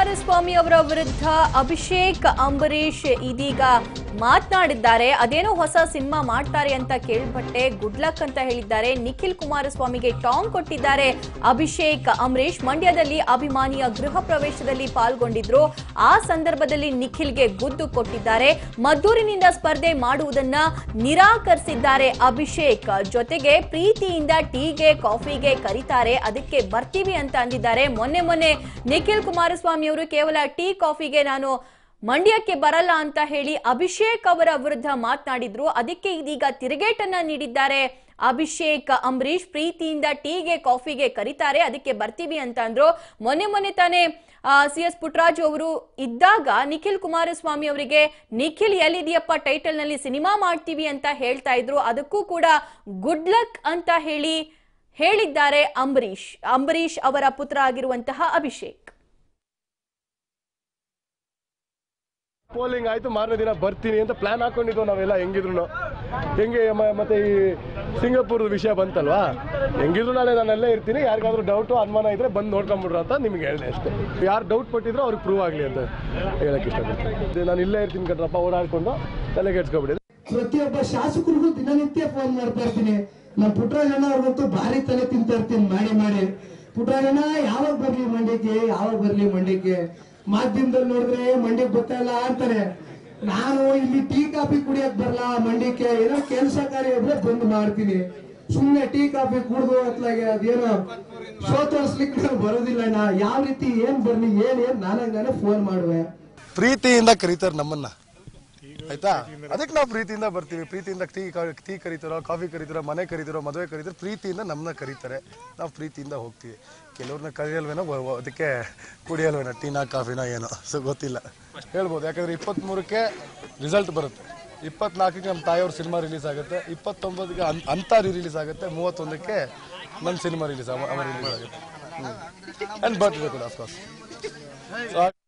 ಕುಮಾರಸ್ವಾಮಿ ಅವರ ವಿರುದ್ಧ ಅಭಿಷೇಕ್ ಅಂಬರೀಶ್ ಇದೀಗ ಮಾತನಾಡಿದ್ದಾರೆ ಅದೇನೋ ಹೊಸ ಸಿನಿಮಾ ಮಾಡ್ತಾರೆ ಅಂತ ಕೇಳ್ಪಟ್ಟೆ ಗುಡ್ ಲಕ್ ಅಂತ ಹೇಳಿದ್ದಾರೆ ನಿಖಿಲ್ ಕುಮಾರಸ್ವಾಮಿಗೆ ಟಾಂಗ್ ಕೊಟ್ಟಿದ್ದಾರೆ ಅಭಿಷೇಕ್ ಅಂಬರೀಶ್ ಮಂಡ್ಯದಲ್ಲಿ ಅಭಿಮಾನಿಯ ಗೃಹ ಪ್ರವೇಶದಲ್ಲಿ ಪಾಲ್ಗೊಂಡಿದ್ರು ಆ ಸಂದರ್ಭದಲ್ಲಿ ನಿಖಿಲ್ಗೆ ಗುದ್ದು ಕೊಟ್ಟಿದ್ದಾರೆ ಮದ್ದೂರಿನಿಂದ ಸ್ಪರ್ಧೆ ಮಾಡುವುದನ್ನ ನಿರಾಕರಿಸಿದ್ದಾರೆ ಅಭಿಷೇಕ್ ಜೊತೆಗೆ ಪ್ರೀತಿಯಿಂದ ಟೀಗೆ ಕಾಫಿಗೆ ಕರೀತಾರೆ ಅದಕ್ಕೆ ಬರ್ತೀವಿ ಅಂತ ಅಂದಿದ್ದಾರೆ ಮೊನ್ನೆ ಮೊನ್ನೆ ನಿಖಿಲ್ ಕುಮಾರಸ್ವಾಮಿ ಅವರು ಕೇವಲ ಟೀ ಕಾಫಿಗೆ ನಾನು ಮಂಡ್ಯಕ್ಕೆ ಬರಲ್ಲ ಅಂತ ಹೇಳಿ ಅಭಿಷೇಕ್ ಅವರ ವಿರುದ್ಧ ಮಾತನಾಡಿದ್ರು ಅದಕ್ಕೆ ಇದೀಗ ತಿರುಗೇಟನ್ನ ನೀಡಿದ್ದಾರೆ ಅಭಿಷೇಕ್ ಅಂಬರೀಶ್ ಪ್ರೀತಿಯಿಂದ ಟೀಗೆ ಕಾಫಿಗೆ ಕರೀತಾರೆ ಅದಕ್ಕೆ ಬರ್ತೀವಿ ಅಂತ ಅಂದ್ರು ಮೊನ್ನೆ ಮೊನ್ನೆ ತಾನೇ ಸಿ ಎಸ್ ಪುಟ್ಟರಾಜು ಅವರು ಇದ್ದಾಗ ನಿಖಿಲ್ ಕುಮಾರಸ್ವಾಮಿ ಅವರಿಗೆ ನಿಖಿಲ್ ಎಲ್ಲಿದೆಯಪ್ಪ ಟೈಟಲ್ ನಲ್ಲಿ ಸಿನಿಮಾ ಮಾಡ್ತೀವಿ ಅಂತ ಹೇಳ್ತಾ ಇದ್ರು ಅದಕ್ಕೂ ಕೂಡ ಗುಡ್ ಲಕ್ ಅಂತ ಹೇಳಿ ಹೇಳಿದ್ದಾರೆ ಅಂಬರೀಶ್ ಅಂಬರೀಶ್ ಅವರ ಪುತ್ರ ಆಗಿರುವಂತಹ ಅಭಿಷೇಕ್ ಪೋಲಿಂಗ್ ಆಯ್ತು ಮಾರನೇ ದಿನ ಬರ್ತೀನಿ ಅಂತ ಪ್ಲಾನ್ ಹಾಕೊಂಡಿದ್ವು ನಾವೆಲ್ಲ ಹೆಂಗಿದ್ರು ಹೆಂಗೆ ಮ- ಮತ್ತೆ ಈ ಸಿಂಗಾಪುರ್ ವಿಷಯ ಬಂತಲ್ವಾ ಹೆಂಗಿದ್ರು ನಾಳೆ ನಾನು ಅಲ್ಲೇ ಇರ್ತೀನಿ ಯಾರಿಗಾದ್ರೂ ಡೌಟು ಅನುಮಾನ ಇದ್ರೆ ಬಂದು ನೋಡ್ಕೊಂಬಿಡ್ರು ಅಂತ ನಿಮ್ಗೆ ಹೇಳಿದೆ ಅಷ್ಟೇ ಯಾರು ಡೌಟ್ ಪಟ್ಟಿದ್ರು ಅವ್ರಿಗೆ ಪ್ರೂವ್ ಆಗಲಿ ಅಂತ ಹೇಳಕ್ಕೆ ಇಷ್ಟಪಡ್ತೀನಿ ನಾನು ಇಲ್ಲೇ ಇರ್ತೀನಿ ಕಣ್ರಪ್ಪ ಓಡಾಡ್ಕೊಂಡು ತಲೆ ಕೆಡ್ಸ್ಕೊಬಿಡಿ ಪ್ರತಿಯೊಬ್ಬ ಶಾಸಕರಿಗೂ ದಿನನಿತ್ಯ ಫೋನ್ ಮಾಡ್ತಾ ಇರ್ತೀನಿ ನಮ್ಮ ಪುಟ್ಟರಾಜಣ್ಣ ಅವ್ರಿಗಂತೂ ಭಾರಿ ತಲೆ ತಿಂತಾ ಇರ್ತೀನಿ ಮಾಡಿ ಮಾಡಿ ಪುಟ್ಟರಾಜಣ್ಣ ಯಾವಾಗ ಬರ್ಲಿ ಮಂಡ್ಯಕ್ಕೆ ಯಾವಾಗ ಬರ್ಲಿ ಮಂಡ್ಯಕ್ಕೆ ಮಾಧ್ಯಮದಲ್ಲಿ ನೋಡಿದ್ರೆ ಮಂಡ್ಯಕ್ಕೆ ಬರ್ತಾ ಇಲ್ಲ ಅಂತಾರೆ ನಾನು ಇಲ್ಲಿ ಟೀ ಕಾಫಿ ಕುಡಿಯಕ್ ಬರಲ್ಲ ಮಂಡ್ಯಕ್ಕೆ ಏನೋ ಕೆಲಸ ಕಾರ್ಯ ಇದ್ರೆ ಬಂದ್ ಮಾಡ್ತೀನಿ ಸುಮ್ನೆ ಟೀ ಕಾಫಿ ಕುಡ್ದು ಅತ್ಲಾಗೆ ಅದೇನೋ ಶೋ ತೋರಿಸ್ಲಿಕ್ಕೆ ನಾನು ಬರೋದಿಲ್ಲ ಅಣ್ಣ ಯಾವ ರೀತಿ ಏನ್ ಬರ್ಲಿ ಏನ್ ಏನ್ ನಾನಾಗ ನಾನೇ ಫೋನ್ ಮಾಡುವೆ ಪ್ರೀತಿಯಿಂದ ಕರೀತಾರೆ ನಮ್ಮನ್ನ ಆಯ್ತಾ ಅದಕ್ಕೆ ನಾವು ಪ್ರೀತಿಯಿಂದ ಬರ್ತೀವಿ ಪ್ರೀತಿಯಿಂದ ಟೀ ಟೀ ಕರೀತಾರೋ ಕಾಫಿ ಕರೀತಾರೋ ಮನೆ ಕರೀತಾರೋ ಮದುವೆ ಕರೀತಾರೋ ಪ್ರೀತಿಯಿಂದ ನಮ್ಮನ್ನ ಕರೀತಾರೆ ನಾವು ಪ್ರೀತಿಯಿಂದ ಹೋಗ್ತೀವಿ ಕೆಲವ್ರನ್ನ ಕರೆಯಲ್ವೇನೋ ವ- ವ- ಅದಕ್ಕೆ ಕುಡಿಯಲ್ವೇನೋ ಟೀನಾ ಕಾಫಿನೋ ಏನೋ ಸೊ ಗೊತ್ತಿಲ್ಲ ಹೇಳ್ಬೋದು ಯಾಕಂದ್ರೆ ಇಪ್ಪತ್ತ್ಮೂರಕ್ಕೆ ರಿಸಲ್ಟ್ ಬರುತ್ತೆ ಇಪ್ಪತ್ನಾಲ್ಕಕ್ಕೆ ನಮ್ಮ ತಾಯಿಯವ್ರ ಸಿನಿಮಾ ರಿಲೀಸ್ ಆಗುತ್ತೆ ಇಪ್ಪತ್ತೊಂಬತ್ತಕ್ಕೆ ಅನ್ ಅಂತ ರಿಲೀಸ್ ಆಗುತ್ತೆ ಮೂವತ್ತೊಂದಕ್ಕೆ ನನ್ನ ಸಿನಿಮಾ ರಿಲೀಸ್ ಅವ ರಿಲೀಸ್ ಆಗುತ್ತೆ ಆ್ಯಂಡ್ ಬರ್ತ್ಡೇ ಕೂಡ ಅಫ್ಕೋರ್ಸ್